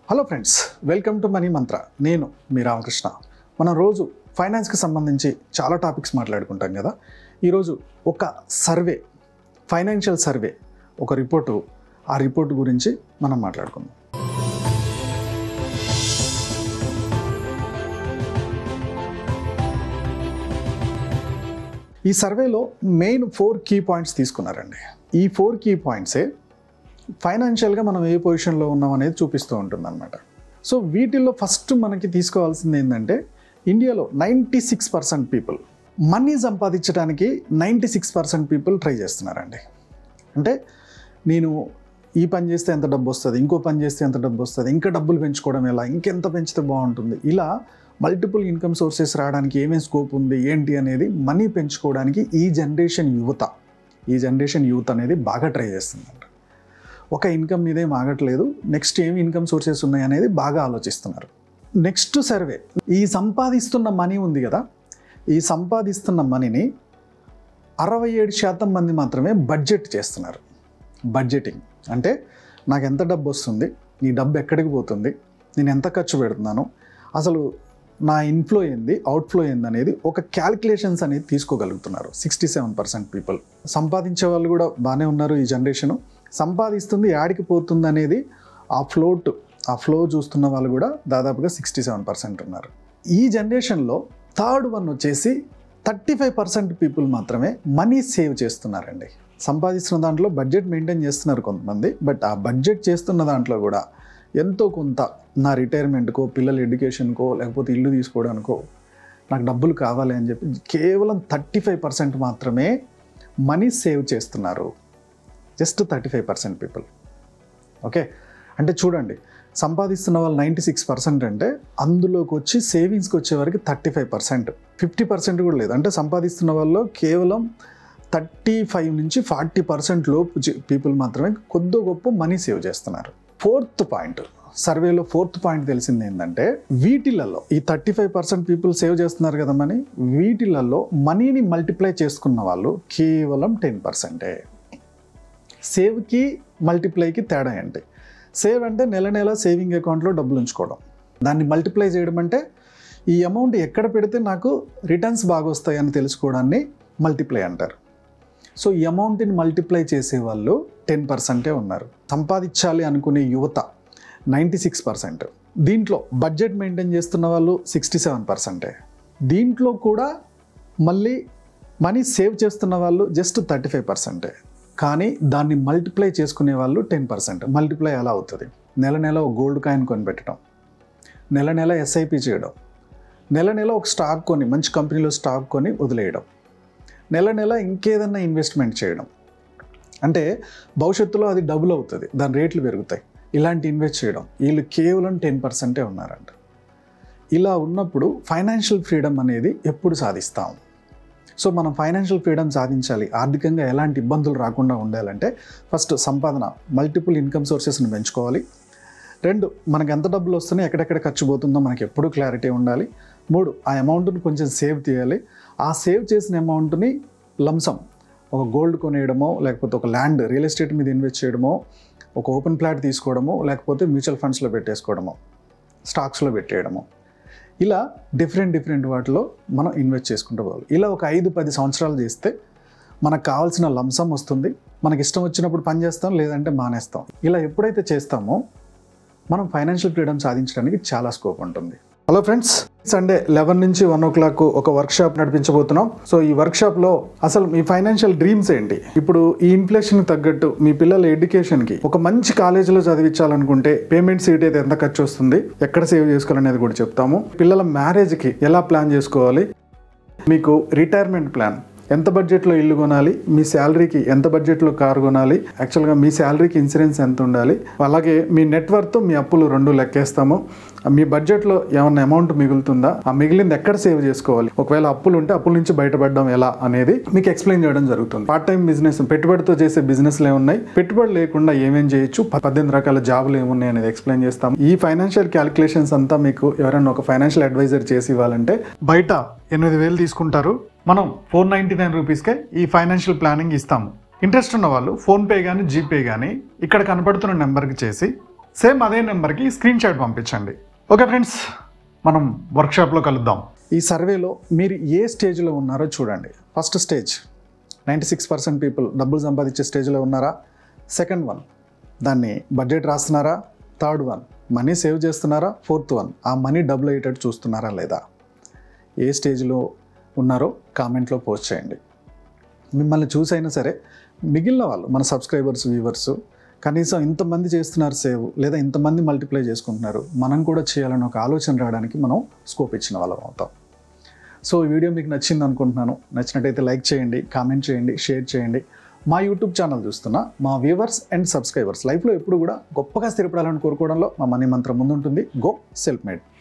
hello friends welcome to money Mantra నేను మీ రామకృష్ణ మనం రోజు ఫైనాన్స్కి సంబంధించి చాలా టాపిక్స్ మాట్లాడుకుంటాం కదా ఈరోజు ఒక సర్వే ఫైనాన్షియల్ సర్వే ఒక రిపోర్టు ఆ రిపోర్ట్ గురించి మనం మాట్లాడుకుందాం ఈ సర్వేలో మెయిన్ ఫోర్ కీ పాయింట్స్ తీసుకున్నారండి ఈ ఫోర్ కీ పాయింట్సే ఫైనాన్షియల్గా మనం ఏ పొజిషన్లో ఉన్నాం అనేది చూపిస్తూ ఉంటుంది అనమాట సో వీటిల్లో ఫస్ట్ మనకి తీసుకోవాల్సింది ఏంటంటే ఇండియాలో ninety six percent people money సంపాదించడానికి ninety six percent people try చేస్తున్నారండి అంటే నేను ఈ పని చేస్తే ఎంత డబ్బు వస్తుంది ఇంకో పని చేస్తే ఎంత డబ్బు వస్తుంది ఇంకా డబ్బులు పెంచుకోవడం ఎలా ఇంకెంత పెంచితే బాగుంటుంది ఇలా మల్టిపుల్ ఇన్కమ్ సోర్సెస్ రావడానికి ఏమేమి స్కోప్ ఉంది ఏంటి అనేది మనీ పెంచుకోవడానికి ఈ జనరేషన్ యువత ఈ జనరేషన్ యూత్ అనేది బాగా ట్రై చేస్తుందంట ఒక ఇన్కమ్ మీదే ఆగట్లేదు నెక్స్ట్ ఏమి ఇన్కమ్ సోర్సెస్ ఉన్నాయి అనేది బాగా ఆలోచిస్తున్నారు నెక్స్ట్ సర్వే ఈ సంపాదిస్తున్న మనీ ఉంది కదా ఈ సంపాదిస్తున్న మనీని అరవై ఏడు శాతం మంది మాత్రమే బడ్జెట్ చేస్తున్నారు బడ్జెటింగ్ అంటే నాకు ఎంత డబ్బు వస్తుంది ఈ డబ్బు ఎక్కడికి పోతుంది నేను ఎంత ఖర్చు పెడుతున్నాను అసలు నా ఇన్ఫ్లో ఏంది అవుట్ఫ్లో ఏంది అనేది ఒక క్యాలిక్యులేషన్స్ అనేది తీసుకోగలుగుతున్నారు సిక్స్టీ సెవెన్ పర్సెంట్ పీపుల్ సంపాదించే వాళ్ళు కూడా బాగానే ఉన్నారు ఈ జనరేషను సంపాదిస్తుంది యాడికి పోతుంది అనేది ఆ ఫ్లోట్ ఆ ఫ్లో చూస్తున్న వాళ్ళు కూడా దాదాపుగా సిక్స్టీ సెవెన్ పర్సెంట్ ఉన్నారు ఈ జనరేషన్లో థర్డ్ వన్ వచ్చేసి థర్టీ ఫైవ్ పర్సెంట్ పీపుల్ మాత్రమే మనీ సేవ్ చేస్తున్నారండి సంపాదిస్తున్న దాంట్లో బడ్జెట్ మెయింటైన్ చేస్తున్నారు కొంతమంది బట్ ఆ బడ్జెట్ చేస్తున్న దాంట్లో కూడా ఎంతో కొంత నా రిటైర్మెంట్కో పిల్లల ఎడ్యుకేషన్కో లేకపోతే ఇల్లు తీసుకోవడానికో నాకు డబ్బులు కావాలి అని చెప్పి కేవలం థర్టీ ఫైవ్ పర్సెంట్ మాత్రమే మనీ సేవ్ చేస్తున్నారు just thirty five percent people okay అంటే చూడండి సంపాదిస్తున్న వాళ్ళు నైంటీ సిక్స్ పర్సెంట్ అంటే అందులోకి వచ్చి సేవింగ్స్కి వచ్చే వరకు thirty five percent fifty percent కూడా లేదు అంటే సంపాదిస్తున్న వాళ్ళు కేవలం థర్టీ ఫైవ్ నుంచి ఫార్టీ పర్సెంట్ లోపు పీపుల్ మాత్రమే కొద్ది గొప్ప మనీ సేవ్ చేస్తున్నారు ఫోర్త్ పాయింట్ సర్వేలో ఫోర్త్ పాయింట్ తెలిసింది ఏంటంటే వీటిలలో ఈ thirty five percent people save చేస్తున్నారు కదా మనీ వీటిలలో మనీని మల్టిప్లై చేసుకున్న వాళ్ళు కేవలం టెన్ పర్సెంటే సేవ్కి మల్టిప్లైకి తేడా ఏంటి సేవ్ అంటే నెల నెల సేవింగ్ అకౌంట్లో డబ్బులు ఉంచుకోవడం దాన్ని మల్టిప్లై చేయడం అంటే ఈ అమౌంట్ ఎక్కడ పెడితే నాకు రిటర్న్స్ బాగా వస్తాయని తెలుసుకోవడాన్ని మల్టిప్లై అంటారు సో ఈ అమౌంట్ని మల్టిప్లై చేసే వాళ్ళు టెన్ పర్సెంటే ఉన్నారు సంపాదించాలి అనుకునే యువత నైంటీ సిక్స్ పర్సెంట్ దీంట్లో బడ్జెట్ మెయింటైన్ చేస్తున్న వాళ్ళు సిక్స్టీ సెవెన్ పర్సెంటే దీంట్లో కూడా మళ్ళీ మనీ సేవ్ చేస్తున్న వాళ్ళు జస్ట్ థర్టీ ఫైవ్ పర్సెంటే కానీ దాన్ని మల్టిప్లై చేసుకునే వాళ్ళు టెన్ పర్సెంట్ మల్టిప్లై ఎలా అవుతుంది నెల నెల ఒక గోల్డ్ కాయిన్ కొని పెట్టడం నెల నెల ఎస్ఐపి చేయడం నెల నెల ఒక స్టాక్ కొని మంచి కంపెనీలో స్టాక్ కొని వదిలేయడం నెల నెల ఇంకేదన్నా ఇన్వెస్ట్మెంట్ చేయడం అంటే భవిష్యత్తులో అది డబుల్ అవుతుంది దాని రేట్లు పెరుగుతాయి ఇలాంటి ఇన్వెస్ట్ చేయడం వీళ్ళు కేవలం టెన్ పర్సెంటే ఉన్నారంట ఇలా ఉన్నప్పుడు ఫైనాన్షియల్ ఫ్రీడమ్ అనేది ఎప్పుడు సాధిస్తాం సో మనం ఫైనాన్షియల్ ఫ్రీడమ్ సాధించాలి ఆర్థికంగా ఎలాంటి ఇబ్బందులు రాకుండా ఉండాలంటే ఫస్ట్ సంపాదన మల్టిపుల్ ఇన్కమ్ సోర్సెస్ని పెంచుకోవాలి రెండు మనకు ఎంత డబ్బులు వస్తున్నాయి ఎక్కడెక్కడ ఖర్చు పోతుందో మనకి ఎప్పుడూ క్లారిటీ ఉండాలి మూడు ఆ అమౌంట్ని కొంచెం సేవ్ తీయాలి ఆ సేవ్ చేసిన అమౌంట్ని లంసం ఒక గోల్డ్ కొనేయడమో లేకపోతే ఒక ల్యాండ్ రియల్ ఎస్టేట్ మీద ఇన్వెస్ట్ చేయడమో ఒక ఓపెన్ ప్లాట్ తీసుకోవడమో లేకపోతే మ్యూచువల్ ఫండ్స్లో పెట్టేసుకోవడమో స్టాక్స్లో పెట్టేయడమో ఇలా డిఫరెంట్ డిఫరెంట్ వాటిలో మనం ఇన్వెస్ట్ చేసుకుంటూ పోవాలి ఇలా ఒక ఐదు పది సంవత్సరాలు చేస్తే మనకు కావాల్సిన లంసం వస్తుంది మనకి ఇష్టం వచ్చినప్పుడు పని చేస్తాం లేదంటే మానేస్తాం ఇలా ఎప్పుడైతే చేస్తామో మనం ఫైనాన్షియల్ ఫ్రీడమ్ సాధించడానికి చాలా స్కోప్ ఉంటుంది హలో ఫ్రెండ్స్ సండే లెవెన్ నుంచి వన్ ఓ క్లాక్ ఒక వర్క్ షాప్ నడిపించబోతున్నాం సో ఈ వర్క్ షాప్ లో అసలు మీ ఫైనాన్షియల్ డ్రీమ్స్ ఏంటి ఇప్పుడు ఈ ఇన్ఫ్లేషన్ తగ్గట్టు మీ పిల్లల ఎడ్యుకేషన్ కి ఒక మంచి కాలేజీలో చదివించాలనుకుంటే పేమెంట్ సీట్ అయితే ఎంత ఖర్చు వస్తుంది ఎక్కడ సేవ్ చేసుకోవాలనేది కూడా చెప్తాము పిల్లల మ్యారేజ్ కి ఎలా ప్లాన్ చేసుకోవాలి మీకు రిటైర్మెంట్ ప్లాన్ ఎంత బడ్జెట్లో ఇల్లు కొనాలి మీ శాలరీకి ఎంత బడ్జెట్లో కారు కొనాలి యాక్చువల్గా మీ శాలరీకి ఇన్సూరెన్స్ ఎంత ఉండాలి అలాగే మీ నెట్వర్క్తో మీ అప్పులు రెండు లెక్కేస్తాము మీ బడ్జెట్లో ఏమన్నా అమౌంట్ మిగులుతుందా ఆ మిగిలింది ఎక్కడ సేవ్ చేసుకోవాలి ఒకవేళ అప్పులు ఉంటే అప్పుల నుంచి బయటపడడం ఎలా అనేది మీకు ఎక్స్ప్లెయిన్ చేయడం జరుగుతుంది పార్ట్ టైం బిజినెస్ పెట్టుబడితో చేసే బిజినెస్లు ఏమున్నాయి పెట్టుబడి లేకుండా ఏమేం చేయొచ్చు పద్దెనిమిది రకాల జాబులు ఏమున్నాయి అనేది ఎక్స్ప్లెయిన్ చేస్తాం ఈ ఫైనాన్షియల్ క్యాలిక్యులేషన్స్ అంతా మీకు ఎవరైనా ఒక ఫైనాన్షియల్ అడ్వైజర్ చేసి ఇవ్వాలంటే బయట ఎనిమిది వేలు తీసుకుంటారు మనం ఫోర్ నైంటీ నైన్ రూపీస్కే ఈ ఫైనాన్షియల్ ప్లానింగ్ ఇస్తాము ఇంట్రెస్ట్ ఉన్న వాళ్ళు ఫోన్పే కానీ జీపే కానీ ఇక్కడ కనపడుతున్న నెంబర్కి చేసి సేమ్ అదే నెంబర్కి స్క్రీన్ షాట్ పంపించండి ఓకే ఫ్రెండ్స్ మనం వర్క్షాప్లో కలుద్దాం ఈ సర్వేలో మీరు ఏ స్టేజ్లో ఉన్నారో చూడండి first stage ninety six percent people డబ్బులు సంపాదించే స్టేజ్లో ఉన్నారా సెకండ్ వన్ దాన్ని బడ్జెట్ రాస్తున్నారా థర్డ్ వన్ మనీ సేవ్ చేస్తున్నారా ఫోర్త్ వన్ ఆ మనీ డబుల్ అయ్యేటట్టు చూస్తున్నారా లేదా ఏ స్టేజ్లో ఉన్నారో కామెంట్లో పోస్ట్ చేయండి మిమ్మల్ని చూసైనా సరే మిగిలిన వాళ్ళు మన సబ్స్క్రైబర్స్ వ్యూవర్స్ కనీసం ఇంతమంది చేస్తున్నారు సేవ్ లేదా ఇంతమంది మల్టిప్లై చేసుకుంటున్నారు మనం కూడా చేయాలని ఒక ఆలోచన రావడానికి మనం స్కోప్ ఇచ్చిన వాళ్ళం అవుతాం సో ఈ వీడియో మీకు నచ్చింది అనుకుంటున్నాను నచ్చినట్టయితే లైక్ చేయండి కామెంట్ చేయండి షేర్ చేయండి మా యూట్యూబ్ ఛానల్ చూస్తున్న మా వ్యూవర్స్ అండ్ సబ్స్క్రైబర్స్ లైఫ్లో ఎప్పుడు కూడా గొప్పగా స్థిరపడాలని కోరుకోవడంలో మా మనీ మంత్రం ముందుంటుంది గో సెల్ఫ్ మేడ్